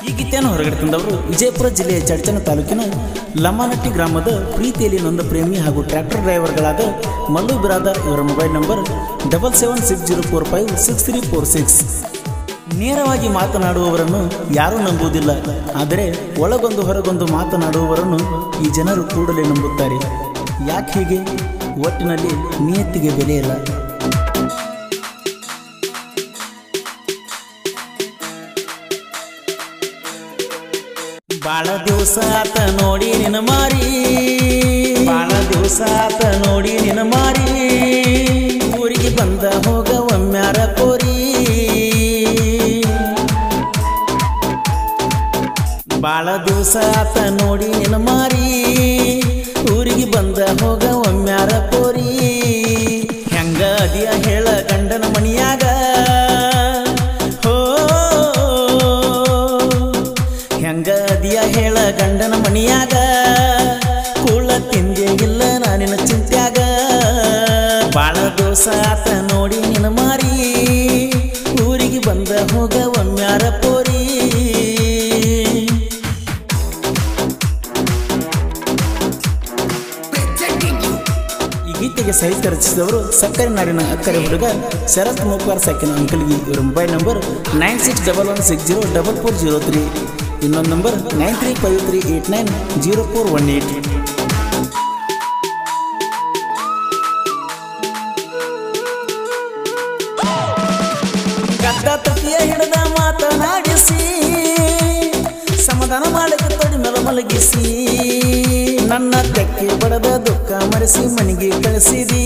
ಈ ಗೀತೆಯನ್ನು ಹೊರಗಡೆ ತಂದವರು ವಿಜಯಪುರ ಜಿಲ್ಲೆಯ ಚಡ್ಚನ ತಾಲೂಕಿನ ಲಮ್ಮನಟ್ಟಿ ಗ್ರಾಮದ ಪ್ರೀತಿಯಲ್ಲಿ ನೊಂದ ಪ್ರೇಮಿ ಹಾಗೂ ಟ್ರ್ಯಾಕ್ಟರ್ ಡ್ರೈವರ್ಗಳಾದ ಮಲ್ಲು ಬಿರಾದರ್ ಇವರ mobile number double seven six zero four five six three four six ನೇರವಾಗಿ ಮಾತನಾಡುವವರನ್ನು ಯಾರೂ ನಂಬುವುದಿಲ್ಲ ಆದರೆ ಒಳಗೊಂದು ಹೊರಗೊಂದು ಮಾತನಾಡುವವರನ್ನು ಈ ಜನರು ಕೂಡಲೇ ನಂಬುತ್ತಾರೆ ಯಾಕೆ ಹೀಗೆ ಒಟ್ಟಿನಲ್ಲಿ ನಿಯತ್ತಿಗೆ ಬೆಲೆ ಇಲ್ಲ ಬಾಳ ದಿವಸ ಆತ ನೋಡಿ ನಿನ ಮಾರಿ ಬಾಳ ದಿವಸ ಆತ ನೋಡಿ ನಿನ ಮಾರಿ ಊರಿಗೆ ಬಂದ ಹೋಗ ಒಮ್ಮ್ಯಾರ ಕೋರಿ ಬಾಳ ದಿವಸ ಆತ ನೋಡಿ ನಿನ ಮಾರಿ ಊರಿಗೆ ಬಂದ ಹೋಗ ಒಮ್ಮ್ಯಾರ ಕೋರಿ ಹೆಂಗ ಅದಿಯ ಹೇಳ ಗಂಡನ ಮಣಿಯಾಗ ಹೋ ಹೆಂಗ ಅದಿಯ ಹೇಳ ಗಂಡನ ಮಣಿಯಾಗ ಕೂಳ ತಿಂದೆ ಇಲ್ಲ ನಾನಿನ ಚಿಂತ್ಯಾಗ ಬಾಳ ದೋಸ ಆತ ನೋಡಿ ನಿನ ಮಾರಿ ಊರಿಗೆ ಬಂದ ಹೋಗ ಒಮ್ಮ್ಯಾರ ಪೋರಿ ಈ ಗೀತೆಗೆ ಸಾಹಿತ್ಯ ರಚಿಸಿದವರು ಸಕ್ಕರೆ ನಾಡಿನ ಅಕ್ಕರೆ ಹುಡುಗ ಶರತ್ ಮೂಪಾರ್ ಸಾಕಿನ ಅಂಕಲ್ಗಿ ಇವರ mobile number nine six double one six zero double four zero three ಇನ್ನೊಂದು number nine three five three eight nine zero four one eight ಗದ್ದ ತಟ್ಟಿಯ ಹಿಡಿದ ಮಾತನಾಡಿಸಿ ಸಮಾಧಾನ ಮಾಡಕ್ಕೆ ತೊಡಿ ಮೇಲೆ ಮಲಗಿಸಿ ನನ್ನ ತೆಕ್ಕೆ ಬಡದ ದುಃಖ ಮರೆಸಿ ಮನೆಗೆ ಕಳಿಸಿದಿ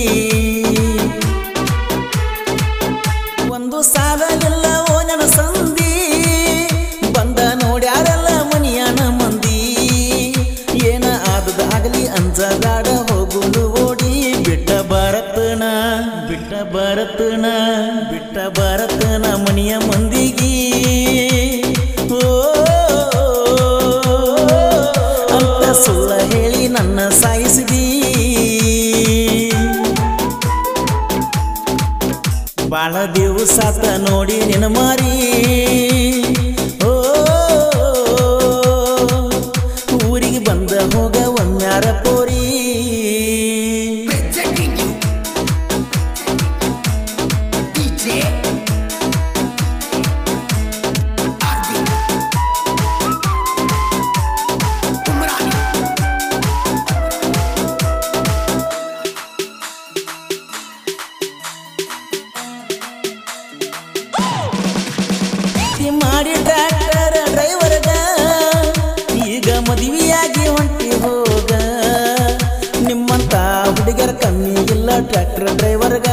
ಒಂದು ಸಾಲ ಎಲ್ಲ ಓನನ ಸಂದಿ ಬಂದ ನೋಡ್ಯಾರೆಲ್ಲ ಮನಿಯಾನ ಮಂದಿ ಏನ ಆದದಾಗಲಿ ಅಂಜದಾಡ ಹೋಗುಲು ಓಡಿ ಬಿಟ್ಟ ಭಾರತನ ಬಿಟ್ಟ ಭಾರತನ ಬಿಟ್ಟ ಭಾರತನ ಮನಿಯ ಮಂದಿಗಿ ಓ ಅಂತ ಸುಳ್ಳ ಹೇಳಿ ನನ್ನ ಸಾಯಿಸಿದಿ ಬಾಳ ದಿವಸಾತ ನೋಡಿ ನಿನ ಮಾರಿ ಓ ಊರಿಗೆ ಬಂದ ಹೋಗ ಒಮ್ಮ್ಯಾರ ಪೋರಿ Presenting you DJ Arvind Umrani ಪ್ರೀತಿ ಮಾಡಿ ಟ್ರ್ಯಾಕ್ಟರ್ ಡ್ರೈವರ್ಗ ಈಗ ಮದುವೆಯಾಗಿ ಹೊಂಟಿ ಹೋಗ ನಿಮ್ಮಂತ ಹುಡುಗರ ಕಮ್ಮಿ ಇಲ್ಲ ಟ್ರ್ಯಾಕ್ಟರ್ ಡ್ರೈವರ್ಗ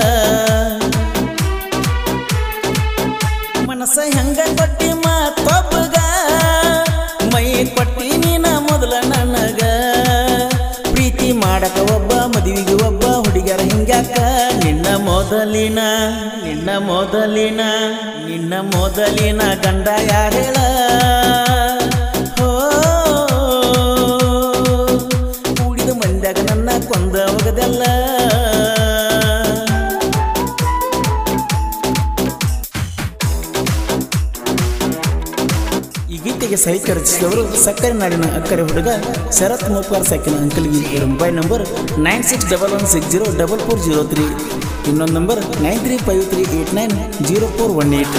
ಮನಸ್ಸ ಹೆಂಗ ಕೊಟ್ಟಿ ಮಾತೊಬ್ಬಗ ಮೈ ಕೊಟ್ಟಿ ನೀನ ಮೊದಲ ನನಗ ಪ್ರೀತಿ ಮಾಡಕ ಒಬ್ಬ ಮದುವೆಗೆ ಒಬ್ಬ ಹುಡುಗರ ಹಿಂಗ್ಯಾಕ ನಿನ್ನ ಮೊದಲಿನ ನಿನ್ನ ಮೊದಲಿನ ನಿನ್ನ ಮೊದಲಿನ ಗಂಡ ಯಾರೇಳ ಹೋ ಕೂಡಿದ ಮಂದ್ಯಾಗ ನನ್ನ ಕೊಂದ ಒಗದೆಲ್ಲ ಈ ಗೀತೆಗೆ ಸಾಹಿತ್ಯ ರಚಿಸಿದವರು ಸಕ್ಕರೆ ನಾಡಿನ ಅಕ್ಕರೆ ಹುಡುಗ ಶರತ್ ಮೂಪಾರ್ ಸಾಕಿನ ಅಂಕಲ್ಗಿ ಇವರ mobile number nine six double one six zero double four zero three ಇನ್ನೊಂದು number nine three five three eight nine zero four one eight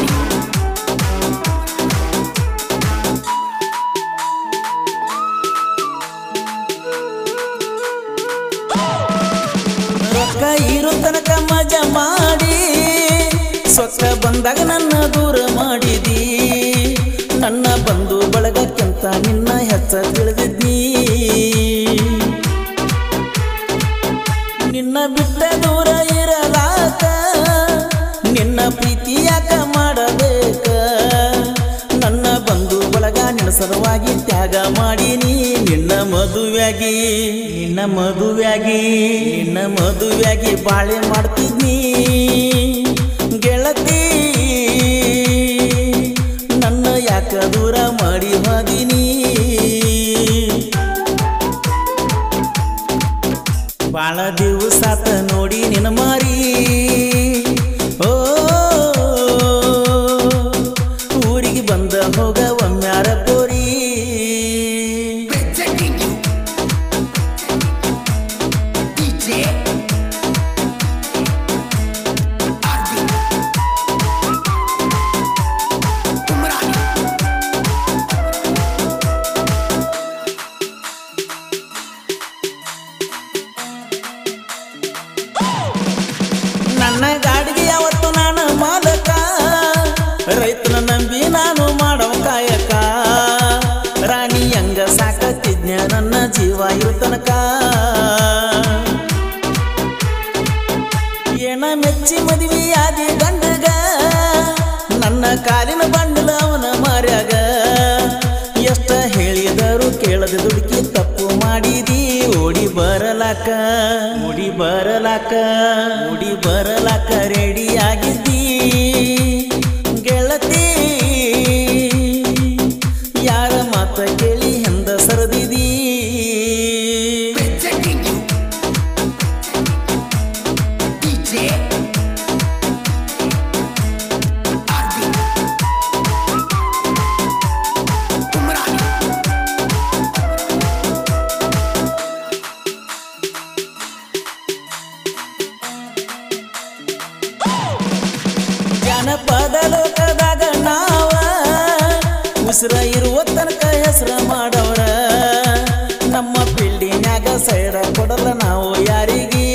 ರೊಕ್ಕ ಇರೋ ತನಕ ಮಜಾ ಮಾಡಿ ಸೊಕ್ಕ ಬಂದಾಗ ನನ್ನ ದೂರ ಮಾಡಿದಿ ನನ್ನ ಬಂಧು ಬಳಗಕ್ಕಿಂತ ನಿನ್ನ ಹೆಚ್ಚ ತಿಳಿದಿದ್ನಿ ನಿನ್ನ ಬಿಟ್ಟ ದೂರ ಇರಲಾಕ ನಿನ್ನ ಪ್ರೀತಿ ಯಾಕ ಮಾಡಬೇಕ ನನ್ನ ಬಂಧು ಬಳಗ ನಿನ್ನ ಸಲುವಾಗಿ ತ್ಯಾಗ ಮಾಡೀನಿ ನಿನ್ನ ಮದುವೆಯಾಗಿ ನಿನ್ನ ಮದುವೆಯಾಗಿ ನಿನ್ನ ಮದುವೆಯಾಗಿ ಬಾಳೆ ಮಾಡ್ತಿದ್ನಿ ಗೆಳತಿ ನನ್ನ ಯಾಕ ದೂರ ಮಾಡಿ ಹೋದಿನಿ ಬಾಳ ದಿವಸಾತ ನೋಡಿ ನಿನ ಮಾರಿ ಓ ಊರಿಗೆ ಬಂದ ಹೋಗ ತನಕ ಏನ ಮೆಚ್ಚಿ ಮದುವೆಯಾದಿ ಗಂಡಗ ನನ್ನ ಕಾಲಿನ ಬಂಡಲ ಅವನ ಮಾರ್ಯಾಗ ಎಷ್ಟ ಹೇಳಿದರು ಕೇಳದ ದುಡುಕಿ ತಪ್ಪು ಮಾಡಿದಿ ಓಡಿ ಬರಲಾಕ ಓಡಿ ಬರಲಾಕ ಓಡಿ ಬರಲಾಕ ರೆಡಿ ಆಗಿದ್ದಿ ಗೆಳತಿ ಯಾರ ಮಾತ ಕೇಳಿ ಹೆಂದ ಸರದಿದಿ Presenting you. DJ. Arvind. Umrani. ಜನಪದ ಲೋಕದಾಗ ನಾವ ಉಸಿರ ಇರುವ ತನಕ ಹೆಸರ ಮಾಡವ್ರ ನಮ್ಮ ಫೀಲ್ಡಿನ್ಯಾಗ ಸೈಡ ಕೊಡಲ್ಲ ನಾವು ಯಾರಿಗಿ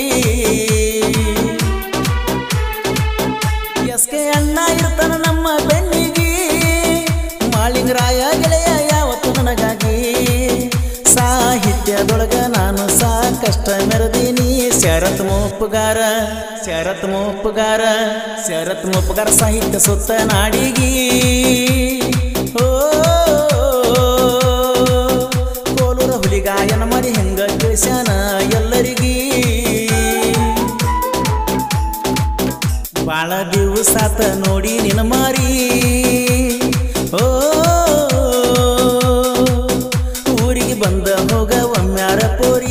ಎಸ್ ಕೆ ಅಣ್ಣ ಇರ್ತಾನ ನಮ್ಮ ಬೆನ್ನಿಗಿ ಮಾಳಿಂಗರಾಯ ಗೆಳೆಯ ಯಾವತ್ತು ನನಗಾಗಿ ಸಾಹಿತ್ಯದೊಳಗ ನಾನು ಸಾಕಷ್ಟ ಮೆರೆದೀನಿ ಶರತ್ ಮೋಪುಗಾರ ಶರತ್ ಮೋಪುಗಾರ ಶರತ್ ಮೋಪುಗಾರ ಸಾಹಿತ್ಯ ಸುತ್ತ ನಾಡಿಗಿ ಓ ಕೋಲೂರ ಹುಲಿಗಾಯನ ಮಾಡಿ ಹೆಂಗ ಕೇಶನ ಎಲ್ಲರಿಗೀ ಬಾಳ ದಿವಸಾತ ನೋಡಿ ನಿನ ಮಾರಿ ಓ ಊರಿಗೆ ಬಂದ ಹೋಗ ಒಮ್ಮ್ಯಾರ ಪೋರಿ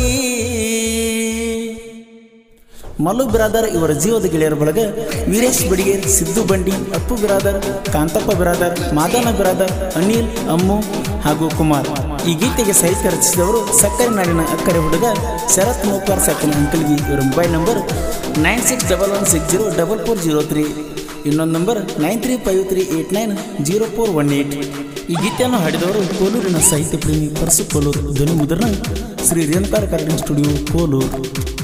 ಮಲ್ಲು ಬಿರಾದರ್ ಇವರ ಜೀವದ ಗೆಳೆಯರ ಬಳಗ ವೀರೇಶ್ ಬಡಿಗೆ ಸಿದ್ದು ಬಂಡಿ ಅಪ್ಪು ಬಿರಾದರ್ ಕಾಂತಪ್ಪ ಬಿರಾದರ್ ಮಾದನ ಬಿರಾದರ್ ಅನಿಲ್ ಅಮ್ಮು ಹಾಗೂ ಕುಮಾರ್ ಈ ಗೀತೆಗೆ ಸಾಹಿತ್ಯ ರಚಿಸಿದವರು ಸಕ್ಕರೆ ನಾಡಿನ ಅಕ್ಕರೆ ಹುಡುಗ ಶರತ್ ಮೋಪಾರ್ ಸಾಕಿನ ಅಂಕಲ್ಗಿ ಇವರ mobile number nine six double one six zero double four zero three ಇನ್ನೊಂದು number nine three five three eight nine zero four one eight ಈ ಗೀತೆಯನ್ನು ಹಾಡಿದವರು ಕೋಲೂರಿನ ಸಾಹಿತ್ಯ ಪ್ರೇಮಿ ಪರಸು ಕೋಲೂರು ಧ್ವನಿ ಮುದ್ರಣ ಶ್ರೀ ರೇಣುಕಾರ ಕಾರ್ಡಿನ್ ಸ್ಟುಡಿಯೋ ಕೋಲೂರು